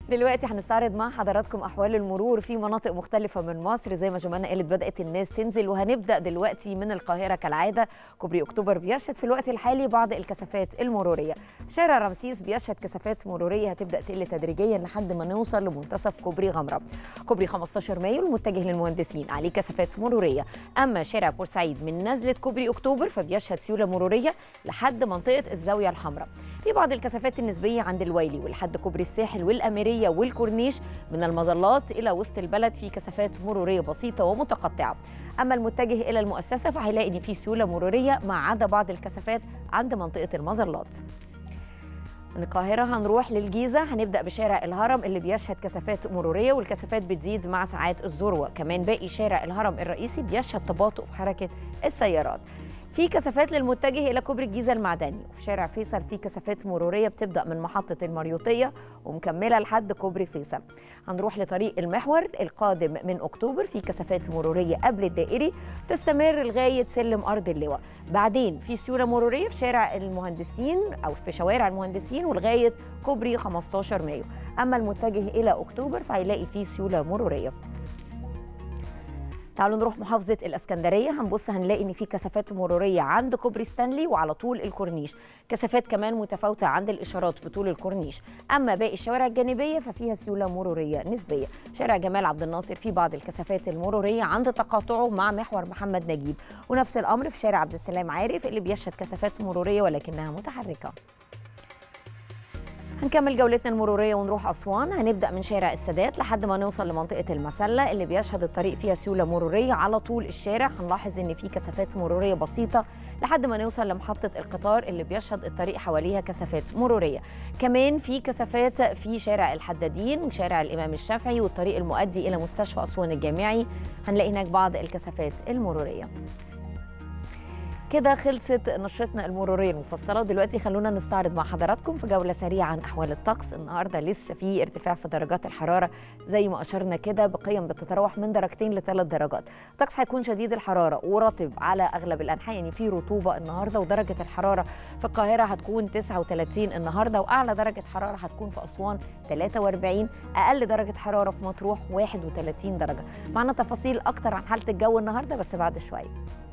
دلوقتي هنستعرض مع حضراتكم احوال المرور في مناطق مختلفه من مصر زي ما جمانه قالت بدات الناس تنزل وهنبدا دلوقتي من القاهره كالعاده كوبري اكتوبر بيشهد في الوقت الحالي بعض الكثافات المروريه شارع رمسيس بيشهد كثافات مروريه هتبدا تقل تدريجيا لحد ما نوصل لمنتصف كوبري غمره كوبري 15 مايو المتجه للمهندسين عليه كثافات مروريه اما شارع بورسعيد من نزله كوبري اكتوبر فبيشهد سيوله مروريه لحد منطقه الزاويه الحمراء في بعض الكثافات النسبيه عند الويلي ولحد كوبري الساحل والاميريه والكورنيش من المظلات الى وسط البلد في كثافات مروريه بسيطه ومتقطعه اما المتجه الى المؤسسه فهيلاقي ان في سيوله مروريه ما عدا بعض الكثافات عند منطقه المظلات من القاهرة هنروح للجيزة هنبدأ بشارع الهرم اللي بيشهد كثافات مرورية والكثافات بتزيد مع ساعات الذروة كمان باقي شارع الهرم الرئيسي بيشهد تباطؤ في حركة السيارات في كثافات للمتجه الى كوبري الجيزه المعدني وفي شارع فيصل في كثافات مروريه بتبدا من محطه المريوطيه ومكمله لحد كوبري فيصل هنروح لطريق المحور القادم من اكتوبر في كثافات مروريه قبل الدائري تستمر لغايه سلم ارض اللواء بعدين في سيوله مروريه في شارع المهندسين او في شوارع المهندسين ولغايه كوبري 15 مايو اما المتجه الى اكتوبر فهيلاقي فيه سيوله مروريه تعالوا نروح محافظة الإسكندرية هنبص هنلاقي إن في كثافات مرورية عند كوبري ستانلي وعلى طول الكورنيش كثافات كمان متفاوتة عند الإشارات بطول الكورنيش أما باقي الشوارع الجانبية ففيها سيولة مرورية نسبية شارع جمال عبد الناصر في بعض الكثافات المرورية عند تقاطعه مع محور محمد نجيب ونفس الأمر في شارع عبد السلام عارف اللي بيشهد كثافات مرورية ولكنها متحركة هنكمل جولتنا المرورية ونروح أسوان هنبدأ من شارع السادات لحد ما نوصل لمنطقة المسلة اللي بيشهد الطريق فيها سيولة مرورية على طول الشارع هنلاحظ إن في كثافات مرورية بسيطة لحد ما نوصل لمحطة القطار اللي بيشهد الطريق حواليها كثافات مرورية كمان في كثافات في شارع الحدادين وشارع الإمام الشافعي والطريق المؤدي إلى مستشفى أسوان الجامعي هنلاقي هناك بعض الكثافات المرورية كده خلصت نشرتنا المروريه المفصله دلوقتي خلونا نستعرض مع حضراتكم في جوله سريعه عن احوال الطقس النهارده لسه في ارتفاع في درجات الحراره زي ما اشرنا كده بقيم بتتراوح من درجتين لثلاث درجات الطقس هيكون شديد الحراره ورطب على اغلب الانحاء يعني في رطوبه النهارده ودرجه الحراره في القاهره هتكون 39 النهارده واعلى درجه حراره هتكون في اسوان 43 اقل درجه حراره في مطروح 31 درجه معنا تفاصيل اكتر عن حاله الجو النهارده بس بعد شويه